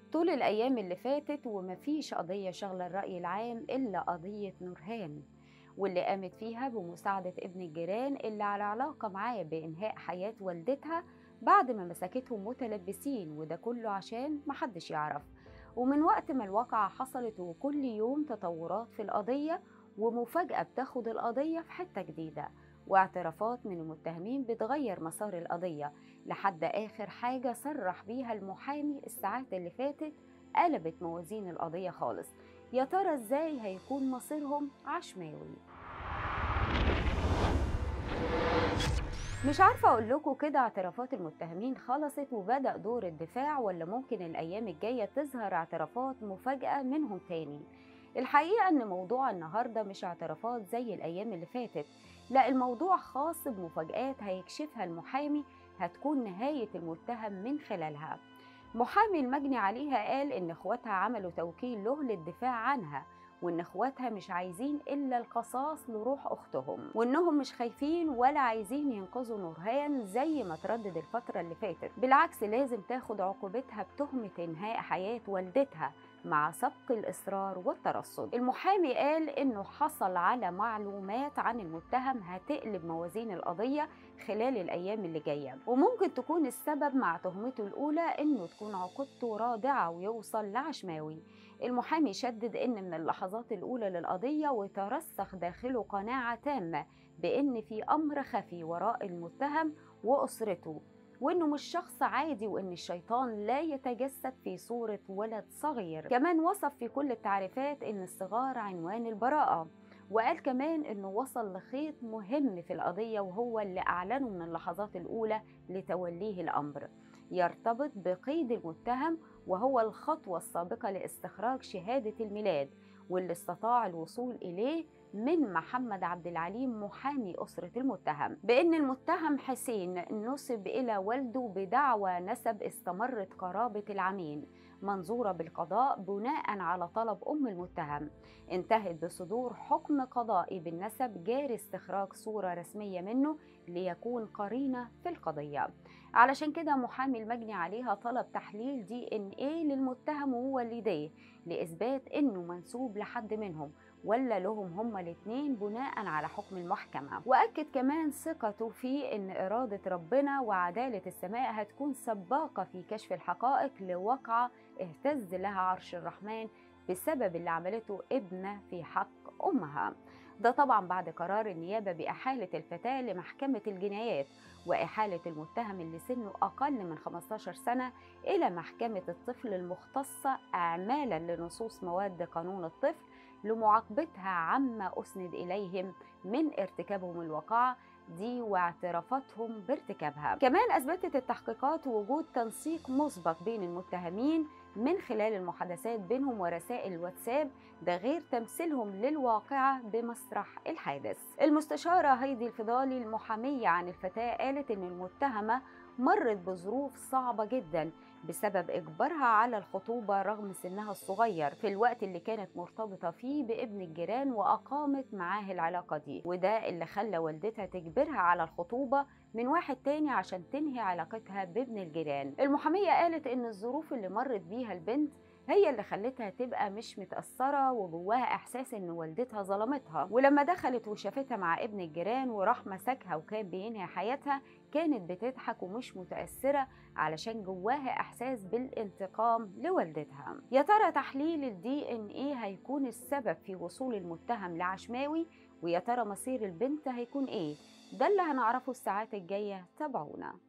طول الأيام اللي فاتت ومفيش قضية شغلة الرأي العام إلا قضية نورهان واللي قامت فيها بمساعدة ابن الجيران اللي على علاقة معاه بإنهاء حياة والدتها بعد ما مسكتهم متلبسين وده كله عشان محدش يعرف ومن وقت ما الواقعة حصلت وكل يوم تطورات في القضية ومفاجأة بتاخد القضية في حتة جديدة واعترافات من المتهمين بتغير مسار القضية لحد آخر حاجة صرح بيها المحامي الساعات اللي فاتت قلبت موازين القضية خالص يا ترى ازاي هيكون مصيرهم عشماوي مش عارفة أقول لكم كده اعترافات المتهمين خلصت وبدأ دور الدفاع ولا ممكن الأيام الجاية تظهر اعترافات مفاجأة منهم تاني الحقيقة إن موضوع النهاردة مش اعترافات زي الأيام اللي فاتت لا الموضوع خاص بمفاجآت هيكشفها المحامي هتكون نهاية المتهم من خلالها محامي المجني عليها قال إن إخواتها عملوا توكيل له للدفاع عنها وإن إخواتها مش عايزين إلا القصاص لروح أختهم وإنهم مش خايفين ولا عايزين ينقذوا نورهان زي ما تردد الفترة اللي فاتت بالعكس لازم تاخد عقوبتها بتهمة إنهاء حياة والدتها مع سبق الإصرار والترصد المحامي قال إنه حصل على معلومات عن المتهم هتقلب موازين القضية خلال الأيام اللي جاية وممكن تكون السبب مع تهمته الأولى إنه تكون عقوبته رادعة ويوصل لعشماوي المحامي شدد إن من اللحظات الأولى للقضية وترسخ داخله قناعة تامة بإن في أمر خفي وراء المتهم وأسرته وانه مش شخص عادي وان الشيطان لا يتجسد في صورة ولد صغير كمان وصف في كل التعريفات ان الصغار عنوان البراءة وقال كمان انه وصل لخيط مهم في القضية وهو اللي اعلنه من اللحظات الاولى لتوليه الامر يرتبط بقيد المتهم وهو الخطوة السابقة لاستخراج شهادة الميلاد واللي استطاع الوصول إليه من محمد عبد العليم محامي أسرة المتهم بأن المتهم حسين نسب إلى والده بدعوى نسب استمرت قرابة العمين منظورة بالقضاء بناء على طلب أم المتهم انتهت بصدور حكم قضائي بالنسب جاري استخراج صورة رسمية منه ليكون قرينة في القضية علشان كده محامي المجني عليها طلب تحليل دي ان ايه للمتهم ووالديه لإثبات انه منسوب لحد منهم ولا لهم هما الاثنين بناء على حكم المحكمة وأكد كمان ثقته في أن إرادة ربنا وعدالة السماء هتكون سباقة في كشف الحقائق لواقعة اهتز لها عرش الرحمن بسبب اللي عملته ابنة في حق أمها ده طبعا بعد قرار النيابة بإحالة الفتاة لمحكمة الجنايات وإحالة المتهم اللي سنه أقل من 15 سنة إلى محكمة الطفل المختصة إعمالا لنصوص مواد قانون الطفل لمعاقبتها عما أسند إليهم من ارتكابهم الواقعة دي واعترافاتهم بارتكابها كمان أثبتت التحقيقات وجود تنسيق مسبق بين المتهمين من خلال المحادثات بينهم ورسائل الواتساب ده غير تمثيلهم للواقعة بمسرح الحادث المستشارة هيدي الفضالي المحامية عن الفتاة قالت إن المتهمة مرت بظروف صعبة جدا بسبب إجبارها على الخطوبة رغم سنها الصغير في الوقت اللي كانت مرتبطة فيه بابن الجيران وأقامت معاه العلاقة دي وده اللي خلى والدتها تجبرها على الخطوبة من واحد تاني عشان تنهي علاقتها بابن الجيران المحامية قالت إن الظروف اللي مرت بيها البنت هي اللي خلتها تبقى مش متأثرة وجواها إحساس إن والدتها ظلمتها ولما دخلت وشافتها مع ابن الجيران وراح مسكها وكان بينهي حياتها كانت بتضحك ومش متأثرة علشان جواها إحساس بالانتقام لوالدتها يا ترى تحليل الدي إن إيه هيكون السبب في وصول المتهم لعشماوي ويا ترى مصير البنت هيكون إيه ده اللي هنعرفه الساعات الجاية تابعونا